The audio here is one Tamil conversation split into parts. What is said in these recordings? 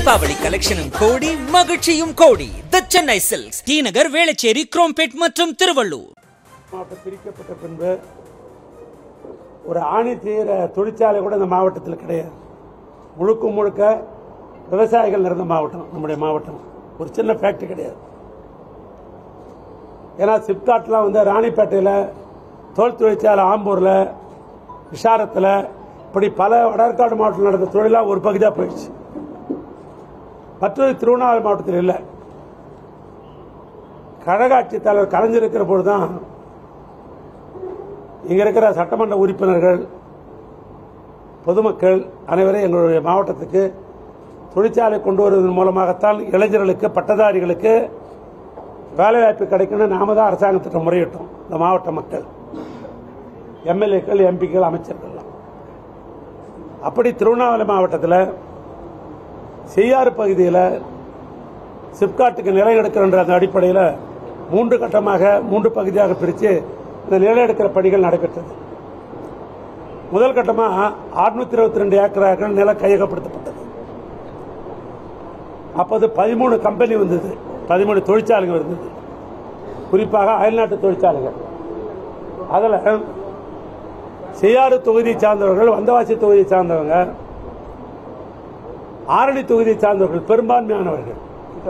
தீபாவளி கலெக்ஷனும் கோடி மகிழ்ச்சியும் crore the Chennai silks T Nagar Velachery Chromepet மற்றும் திருவள்ளூர் மாவட்டம் பிரிக்கப்பட்ட பின்பு ஒரு ஆணி தீர தொழிற்சாலை கூட இந்த மாவட்டத்தில் கிடையாது முழுக்க முழுக்க விவசாயிகள் நிறைந்த மாவட்டம் நம்முடைய மாவட்டம் ஒரு சின்ன ஃபேக்டரி கிடையாது ஏன்னா சிப்காட்லாம் வந்து ராணிப்பேட்டையில் தோல் தொழிற்சாலை ஆம்பூரில் விஷாரத்தில் இப்படி பல வடற்காடு மாவட்டத்தில் நடந்த தொழிலாக ஒரு பகுதியாக போயிடுச்சு மற்றொரு திருவண்ணாமலை மாவட்டத்தில் இல்லை கழக ஆட்சித் தலைவர் கலைஞர் இருக்கிற பொழுதுதான் இங்க இருக்கிற சட்டமன்ற உறுப்பினர்கள் பொதுமக்கள் அனைவரும் எங்களுடைய மாவட்டத்துக்கு தொழிற்சாலை கொண்டு வருவதன் மூலமாகத்தான் இளைஞர்களுக்கு பட்டதாரிகளுக்கு வேலைவாய்ப்பு கிடைக்கணும்னு நாம தான் அரசாங்கத்திட்ட முறையிட்டோம் இந்த மாவட்ட மக்கள் எம்எல்ஏக்கள் எம்பிக்கள் அமைச்சர்கள்லாம் அப்படி திருவண்ணாமலை மாவட்டத்தில் செய்யாறு பகுதியில் சிப்காட்டுக்கு நிலம் எடுக்கின்ற அந்த அடிப்படையில் மூன்று கட்டமாக மூன்று பகுதியாக பிரித்து இந்த நிலம் எடுக்கிற பணிகள் நடைபெற்றது முதல் கட்டமாக அறுநூத்தி இருபத்தி ரெண்டு ஏக்கராக்கள் நிலம் கையகப்படுத்தப்பட்டது அப்போது பதிமூணு கம்பெனி வந்தது பதிமூணு தொழிற்சாலைகள் இருந்தது குறிப்பாக அயல்நாட்டு தொழிற்சாலைகள் அதில் செய்யாறு தொகுதியை சார்ந்தவர்கள் வந்தவாசி தொகுதியை சார்ந்தவங்க ஆரணி தொகுதியை சார்ந்தவர்கள் பெரும்பான்மையானவர்கள்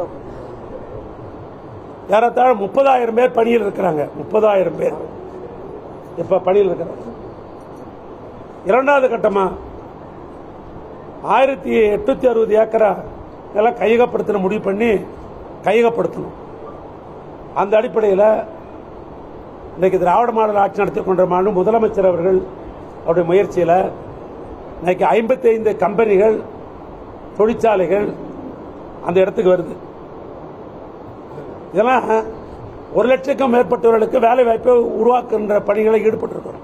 ஏறத்தாழ முப்பதாயிரம் பேர் பணியில் இருக்கிறாங்க முப்பதாயிரம் பேர் இப்ப பணியில் இருக்கிறாங்க இரண்டாவது கட்டமா ஆயிரத்தி எட்நூத்தி அறுபது ஏக்கரா எல்லாம் கையகப்படுத்தணும் முடிவு பண்ணி கையகப்படுத்தணும் அந்த அடிப்படையில் இன்னைக்கு திராவிட மாடல் ஆட்சி நடத்தி கொண்ட மாநில முதலமைச்சர் அவர்கள் அவருடைய முயற்சியில் இன்னைக்கு ஐம்பத்தி ஐந்து கம்பெனிகள் தொழிற்சாலைகள் அந்த இடத்துக்கு வருது இதெல்லாம் ஒரு லட்சக்கும் மேற்பட்டவர்களுக்கு வேலை வாய்ப்பை உருவாக்குகின்ற பணிகளை ஈடுபட்டிருக்கிறோம்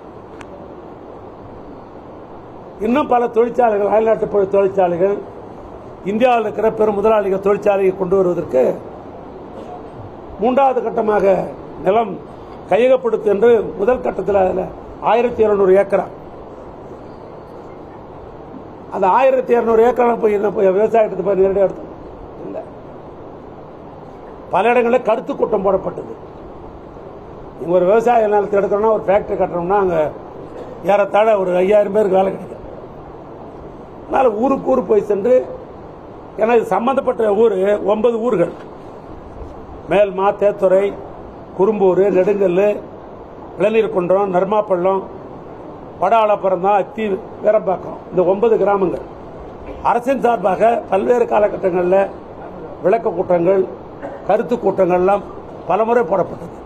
இன்னும் பல தொழிற்சாலைகள் அயல்நாட்டு பொ- தொழிற்சாலைகள் இந்தியாவில் இருக்கிற பெரும் முதலாளிகள் தொழிற்சாலையை கொண்டு வருவதற்கு மூன்றாவது கட்டமாக நிலம் கையகப்படுத்து என்று முதல் கட்டத்தில் அதில் ஆயிரத்தி இருநூறு ஏக்கரா அந்த ஆயிரத்தி இருநூறு ஏக்கரா போய் என்ன போய் விவசாயத்துக்கு போய் நேரடியாக எடுத்தோம் இல்லை பல இடங்களில் கருத்து கூட்டம் போடப்பட்டது இங்க ஒரு விவசாய நிலத்தை எடுக்கணும்னா ஒரு ஃபேக்டரி கட்டணும்னா அங்கே ஏறத்தாழ ஒரு ஐயாயிரம் பேருக்கு வேலை கிடைக்கும் அதனால ஊருக்கு ஊர் போய் சென்று ஏன்னா இது சம்பந்தப்பட்ட ஊர் ஒன்பது ஊர்கள் மேல்மா தேத்துறை குறும்பூர் நெடுங்கல் இளநீர் குன்றம் நர்மாப்பள்ளம் வடாளப்புறம்தான் அத்தி வீரம்பாக்கம் இந்த ஒன்பது கிராமங்கள் அரசின் சார்பாக பல்வேறு காலகட்டங்களில் விளக்க கூட்டங்கள் கருத்து கூட்டங்கள்லாம் பலமுறை போடப்பட்டது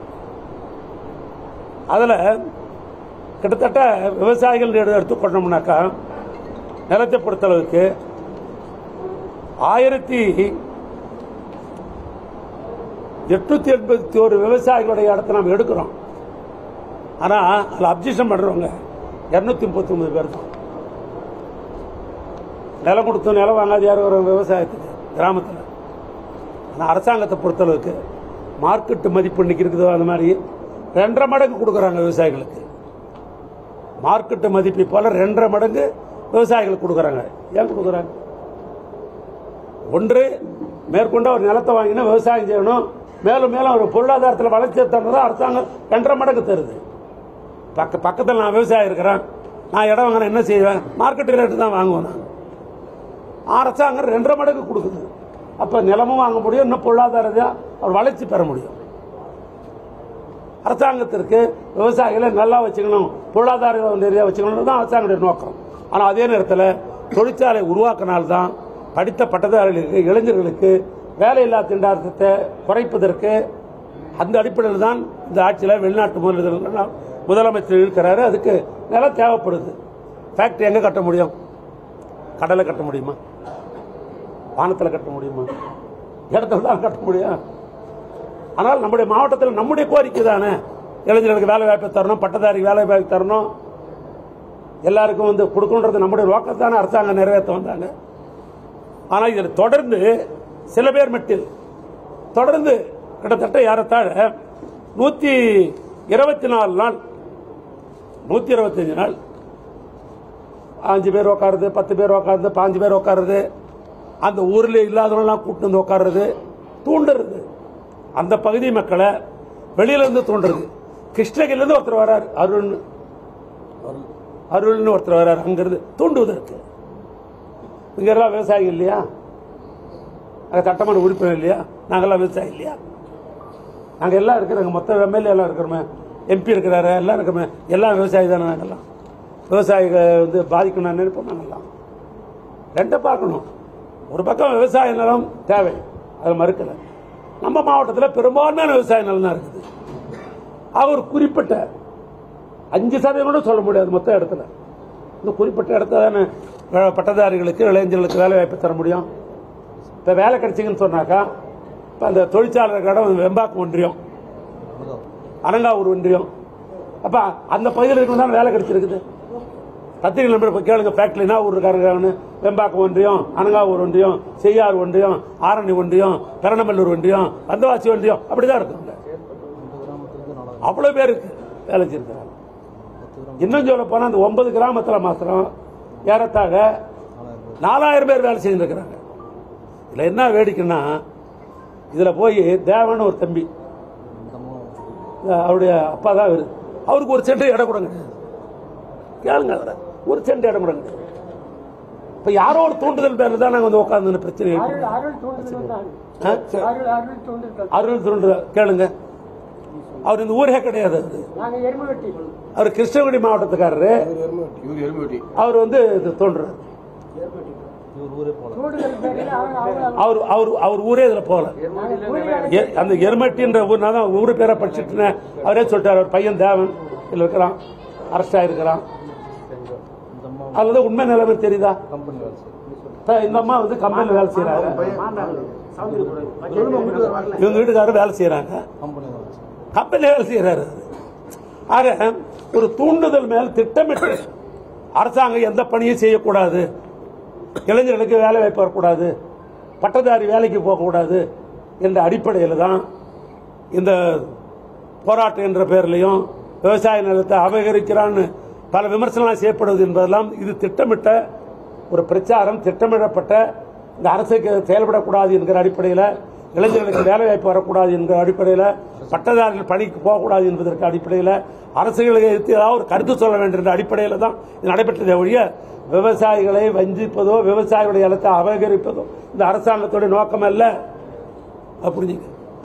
அதில் கிட்டத்தட்ட விவசாயிகள் எடு- எடுத்துக்கொண்டோம்னாக்கா நிலத்தை பொறுத்தளவுக்கு ஆயிரத்தி எட்நூத்தி எண்பத்தி ஒரு விவசாயிகளுடைய இடத்த நாம் எடுக்கிறோம் ஆனா அதில் அப்ஜெக்ஷன் பண்றவங்க இருநூத்தி முப்பத்தி ஒன்பது பேர் தான் நிலம் கொடுத்து நிலம் வாங்காத யாரும் ஒரு விவசாயத்துக்கு கிராமத்தில் ஆனால் அரசாங்கத்தை பொறுத்தளவுக்கு மார்க்கெட்டு மதிப்பு இன்னைக்கு இருக்குதோ அந்த மாதிரி ரெண்டரை மடங்கு கொடுக்குறாங்க விவசாயிகளுக்கு மார்க்கெட்டு மதிப்பை போல ரெண்டரை மடங்கு விவசாயிகளுக்கு கொடுக்குறாங்க ஏன் கொடுக்குறாங்க ஒன்று மேற்கொண்டு ஒரு நிலத்தை வாங்கினா விவசாயம் செய்யணும் மேலும் மேலும் ஒரு பொருளாதாரத்தில் வளர்ச்சி தரதான் அரசாங்கம் ரெண்டரை மடங்கு தருது பக்க பக்கத்தில் நான் விவசாயம் இருக்கிறேன் நான் இடம் வாங்கினா என்ன செய்வேன் மார்க்கெட் ரேட்டு தான் வாங்குவேன் நான் அரசாங்கம் ரெண்டரை மடங்கு கொடுக்குது அப்ப நிலமும் வாங்க முடியும் இன்னும் பொருளாதாரத்தை அவர் வளர்ச்சி பெற முடியும் அரசாங்கத்திற்கு விவசாயிகளை நல்லா வச்சுக்கணும் பொருளாதார நிறைய வச்சுக்கணும் தான் அரசாங்கத்துடைய நோக்கம் ஆனால் அதே நேரத்தில் தொழிற்சாலை உருவாக்கினால்தான் படித்த பட்டதாரிகளுக்கு இளைஞர்களுக்கு வேலையில்லா திண்டாட்டத்தை குறைப்பதற்கு அந்த அடிப்படையில் தான் இந்த ஆட்சியில் வெளிநாட்டு முதலீடுகள் முதலமைச்சர் இருக்கிறாரு அதுக்கு நிலம் தேவைப்படுது ஃபேக்டரி எங்கே கட்ட முடியும் கடலை கட்ட முடியுமா வானத்தில் கட்ட முடியுமா இடத்துல தான் கட்ட முடியும் ஆனால் நம்முடைய மாவட்டத்தில் நம்முடைய கோரிக்கை தானே இளைஞர்களுக்கு வேலை வாய்ப்பு தரணும் பட்டதாரி வேலை வாய்ப்பு தரணும் எல்லாருக்கும் வந்து கொடுக்கணுன்றது நம்முடைய நோக்கத்தானே அரசாங்கம் நிறைவேற்ற வந்தாங்க ஆனால் இதில் தொடர்ந்து சில பேர் மட்டில் தொடர்ந்து கிட்டத்தட்ட ஏறத்தாழ நூற்றி இருபத்தி நாலு நாள் நூற்றி இருபத்தஞ்சு நாள் அஞ்சு பேர் உட்காருது பத்து பேர் உட்காருது பாஞ்சு பேர் உட்காருது அந்த ஊரில் இல்லாதவங்களாம் கூட்டு வந்து உட்கார்றது தூண்டுறது அந்த பகுதி மக்களை வெளியில இருந்து தூண்டுறது கிருஷ்ணகிரிலேருந்து ஒருத்தர் வரார் அருண் அருள்னு ஒருத்தர் வரார் அங்கிருந்து தூண்டுவதற்கு இங்க எல்லாம் விவசாயிகள் இல்லையா அங்க சட்டமன்ற உறுப்பினர் இல்லையா நாங்கெல்லாம் விவசாயி இல்லையா நாங்க எல்லாம் இருக்கிறோங்க மொத்த எம்எல்ஏ எல்லாம் இருக்கிறோமே எம்பி இருக்கிறாரு எல்லாம் இருக்கிறோமே எல்லாம் விவசாயி தானே நாங்கெல்லாம் விவசாயிகள் வந்து பாதிக்கணும்னு நினைப்போம் நாங்கெல்லாம் ரெண்டை பார்க்கணும் ஒரு பக்கம் விவசாய நிலம் தேவை அதை மறுக்கல நம்ம மாவட்டத்தில் பெரும்பான்மையான விவசாய நிலம் தான் இருக்குது அவர் குறிப்பிட்ட அஞ்சு சதவீதம் கூட சொல்ல முடியாது மொத்த இடத்துல இந்த குறிப்பிட்ட இடத்துல தானே வே- பட்டதாரிகளுக்கு இளைஞர்களுக்கு வேலை வாய்ப்பு தர முடியும் இப்போ வேலை கிடைச்சிங்கன்னு சொன்னாக்கா இப்போ அந்த தொழிற்சாலை இடம் வெம்பாக்கம் ஒன்றியம் அனங்காவூர் ஒன்றியம் அப்போ அந்த பகுதியில் இருக்கணும் தான் வேலை கிடைச்சிருக்குது கத்திரிக்கை நம்பர் இப்போ கேளுங்க ஃபேக்டரினா ஊர் இருக்காருன்னு வெம்பாக்கம் ஒன்றியம் அனங்காவூர் ஒன்றியம் செய்யார் ஒன்றியம் ஆரணி ஒன்றியம் பெரணமல்லூர் ஒன்றியம் வந்தவாசி ஒன்றியம் அப்படிதான் இருக்குங்க அவ்வளவு பேருக்கு வேலை செஞ்சிருக்கிறாங்க இன்னும் சொல்ல போனா அந்த ஒன்பது கிராமத்துல மாத்திரம் ஏறத்தாக நாலாயிரம் பேர் வேலை செஞ்சிருக்கிறாங்க இதுல என்ன வேடிக்கைன்னா இதுல போய் தேவன் ஒரு தம்பி அவருடைய அப்பா தான் இவரு அவருக்கு ஒரு சென்ட் இடம் கொடுங்க கேளுங்க அவரை ஒரு சென்ட் இடம் கொடுங்க இப்ப யாரோ ஒரு தூண்டுதல் பேர்ல தான் நாங்க வந்து உட்காந்து பிரச்சனை அருள் அருள் தூண்டுதல் தான் ஆ? அருள் அருள் தூண்டுதல் அருள் தூண்டுதல் கேளுங்க அவர் இந்த ஊரே கிடையாது அவரு. நாங்க எருமை வெட்டி அவர் கிருஷ்ணகிரி மாவட்டத்துக்காரரு இவர் எலும்பு அவர் வந்து இது தோன்றார் தூண்டுதல் பேரில் அவங்க அவங்க அவர் அவர் அவர் ஊரே இதுல போகல நாங்க கூலி வேலை எ- அந்த எருமட்டின்ற ஊர் நான் தான் ஊரு பேரை படிச்சுட்டு அவரே சொல்லிட்டார் அவர் பையன் தேவன் இதுல இருக்கிறான் அரஸ்ட் ஆயிருக்கிறான் அதுல வந்து உண்மை நிலைமை தெரியுதா த- இந்த அம்மா வந்து கம்பெனில வேலை செய்யறாங்க இவங்க வீட்டுக்காரர் வேலை செய்யறாங்க கம்பெனில வேலை செய்யறாரு ஆக ஒரு தூண்டுதல் மேல் திட்டமிட்டு அரசாங்கம் எந்த பணியும் செய்யக்கூடாது இளைஞர்களுக்கு வேலை வாய்ப்பு வரக்கூடாது பட்டதாரி வேலைக்கு போகக்கூடாது என்ற அடிப்படையில் தான் இந்த போராட்டம் என்ற பெயர்லையும் விவசாய நிலத்தை அபகரிக்கிறான்னு பல விமர்சனங்கள் செய்யப்படுவது என்பதெல்லாம் இது திட்டமிட்ட ஒரு பிரச்சாரம் திட்டமிடப்பட்ட இந்த அரசுக்கு செயல்படக்கூடாது என்கிற அடிப்படையில் இளைஞர்களுக்கு வேலை வாய்ப்பு வரக்கூடாது என்கிற அடிப்படையில் பட்டதாரிகள் பணிக்கு போகக்கூடாது என்பதற்கு அடிப்படையில் அரசுகளுக்கு எதிர்த்து ஏதாவது ஒரு கருத்து சொல்ல வேண்டும் என்ற அடிப்படையில் தான் இது நடைபெற்றதே ஒழிய விவசாயிகளை வஞ்சிப்பதோ விவசாயிகளுடைய நிலத்தை அபகரிப்பதோ இந்த அரசாங்கத்துடைய நோக்கம் அல்ல அது புரிஞ்சுங்க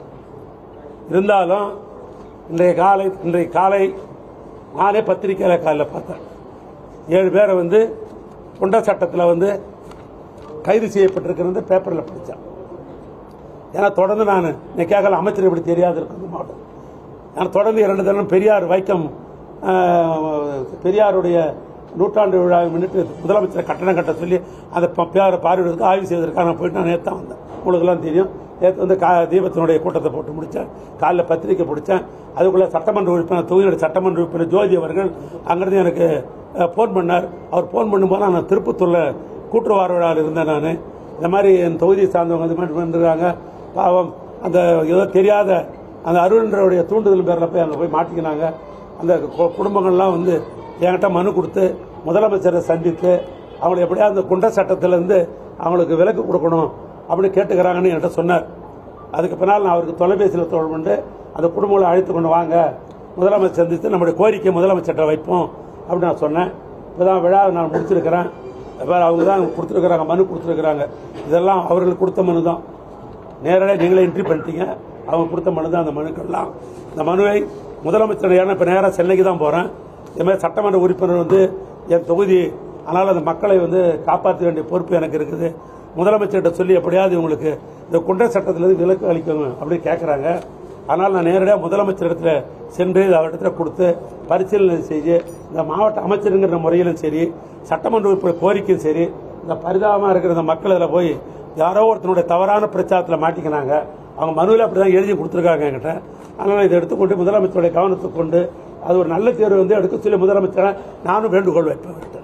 இருந்தாலும் இன்றைய காலை இன்றைய காலை நானே பத்திரிக்கையில காலையில் பார்த்தேன் ஏழு பேரை வந்து குண்ட சட்டத்தில் வந்து கைது செய்யப்பட்டிருக்கிறது பேப்பரில் படித்தேன் ஏன்னா தொடர்ந்து நான் இன்னைக்காக அமைச்சர் இப்படி தெரியாது இருக்குது மாவட்டம் நான் தொடர்ந்து இரண்டு தினம் பெரியார் வைக்கம் ஆஹ், பெரியாருடைய நூற்றாண்டு விழாவை முன்னிட்டு முதலமைச்சர் கட்டணம் கட்ட சொல்லி அந்த ப- பேரை பார்வையிடுறதுக்கு ஆய்வு செய்வதற்காக நான் போயிட்டு நான் நேற்று தான் வந்தேன் உங்களுக்கெல்லாம் தெரியும் நேற்று வந்து கா தீபத்தினுடைய கூட்டத்தை போட்டு முடித்தேன் காலைல பத்திரிக்கை பிடிச்சேன் அதுக்குள்ள சட்டமன்ற உறுப்பினர் தொகுதியோட சட்டமன்ற உறுப்பினர் ஜோதி அவர்கள் அங்கிருந்து எனக்கு ஃபோன் பண்ணார் அவர் ஃபோன் பண்ணும்போது நான் திருப்பத்தூரில் கூட்டுறவார விழாவில் இருந்தேன் நான் இந்த மாதிரி என் தொகுதியை சார்ந்தவங்க இது மாதிரி வந்துருக்காங்க பாவம் அந்த ஏதோ தெரியாத அந்த அருள்ன்றவுடைய தூண்டுதல் பேரில் போய் அங்கே போய் மாட்டிக்கினாங்க அந்த கு- குடும்பங்கள்லாம் வந்து என்கிட்ட மனு கொடுத்து முதலமைச்சரை சந்தித்து அவங்களை எப்படியாவது அந்த குண்ட சட்டத்திலேருந்து அவங்களுக்கு விலக்கு கொடுக்கணும் அப்படின்னு கேட்டுக்கிறாங்கன்னு என்கிட்ட சொன்னார் அதுக்கு பின்னால் நான் அவருக்கு தொலைபேசியில் தொடர்பு கொண்டு அந்த குடும்பங்களை அழைத்து கொண்டு வாங்க முதலமைச்சர் சந்தித்து நம்முடைய கோரிக்கை முதலமைச்சர்கிட்ட வைப்போம் அப்படின்னு நான் சொன்னேன் இப்போதான் விழாவை நான் முடிச்சிருக்கிறேன் வேறு அவங்க தான் கொடுத்துருக்குறாங்க மனு கொடுத்துருக்குறாங்க இதெல்லாம் அவர்கள் கொடுத்த மனு தான் நேரடியாக நீங்களே என்ட்ரி பண்ணிட்டீங்க அவங்க கொடுத்த மனு தான் அந்த மனுக்கள்லாம் இந்த மனுவை முதலமைச்சர் ஏன்னா இப்போ நேராக சென்னைக்கு தான் போகிறேன் இது மாதிரி சட்டமன்ற உறுப்பினர் வந்து என் தொகுதி அதனால் அந்த மக்களை வந்து காப்பாற்ற வேண்டிய பொறுப்பு எனக்கு இருக்குது முதலமைச்சர்கிட்ட சொல்லி எப்படியாவது இவங்களுக்கு இந்த குண்ட சட்டத்திலிருந்து விலக்கு அளிக்கணும் அப்படின்னு கேட்குறாங்க அதனால் நான் நேரடியாக முதலமைச்சர் இடத்துல சென்று இது அவரிடத்துல கொடுத்து பரிசீலனை செய்து இந்த மாவட்ட அமைச்சருங்கிற முறையிலும் சரி சட்டமன்ற உறுப்பினர் கோரிக்கையும் சரி இந்த பரிதாபமாக இருக்கிற இந்த மக்கள் இதில் போய் யாரோ ஒருத்தனுடைய தவறான பிரச்சாரத்தில் மாட்டிக்கினாங்க அவங்க மனுவில் அப்படி தான் எழுதி கொடுத்துருக்காங்க என்கிட்ட அதனால் இதை எடுத்துக்கொண்டு முதலமைச்சருடைய கவனத்துக்கு கொண்டு அது ஒரு நல்ல தேர்வு வந்து எடுக்க சொல்லி முதலமைச்சரை நானும் வேண்டுகோள் வைப்பேன் அவர்கிட்ட.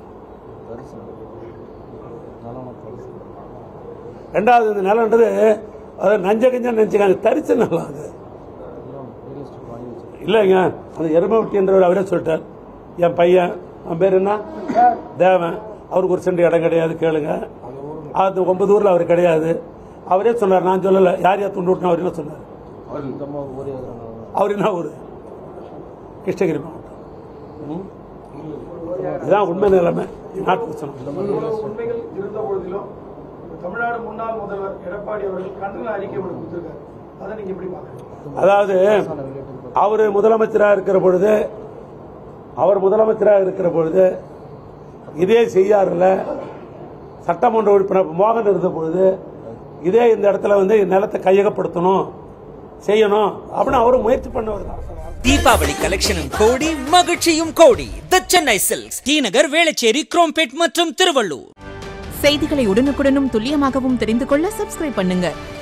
ரெண்டாவது இந்த நிலன்றது அது நஞ்ச கஞ்சம் நினைச்சுக்காங்க தரிச்ச நிலம் அது இல்லைங்க அந்த எருமவட்டின்றவர் அவரே சொல்லிட்டார் என் பையன் அவன் பேர் என்ன தேவன் அவருக்கு ஒரு சென்ட் இடம் கிடையாது கேளுங்க அது ஒன்பது ஊரில் அவர் கிடையாது அவரே சொன்னார் நான் சொல்லலை யார் யார் துண்டு விட்டுனா அவர் என்ன சொன்னார் அவர் என்ன ஊர் கிருஷ்ணகிரி மாவட்டம் இதுதான் உண்மை நிலைமை நாட்டுக்கு சொன்னோம் இவ்வளவு உண்மைகள் இருந்த பொழுதிலும் தமிழ்நாடு முன்னாள் முதல்வர் எடப்பாடி அவர்கள் கண்டன அறிக்கை ஒன்று கொடுத்திருக்காரு அதை நீங்க எப்படி பாக்குறீங்க அதாவது அவர் முதலமைச்சராக இருக்கிற பொழுது அவர் முதலமைச்சராக இருக்கிற பொழுது இதே செய்யாறில் சட்டமன்ற உறுப்பினர் மோகன் இருந்த பொழுது இதே இந்த இடத்துல வந்து நிலத்தை கையகப்படுத்தணும் செய்யணும் அப்படின்னு அவரும் முயற்சி பண்ணவர் தான் தீபாவளி கலெக்ஷனும் கோடி மகிழ்ச்சியும் crore the Chennai silks T Nagar Velachery Chromepet மற்றும் திருவள்ளூர் செய்திகளை உடனுக்குடனும் துல்லியமாகவும் தெரிந்து கொள்ள சப்ஸ்கிரைப் பண்ணுங்க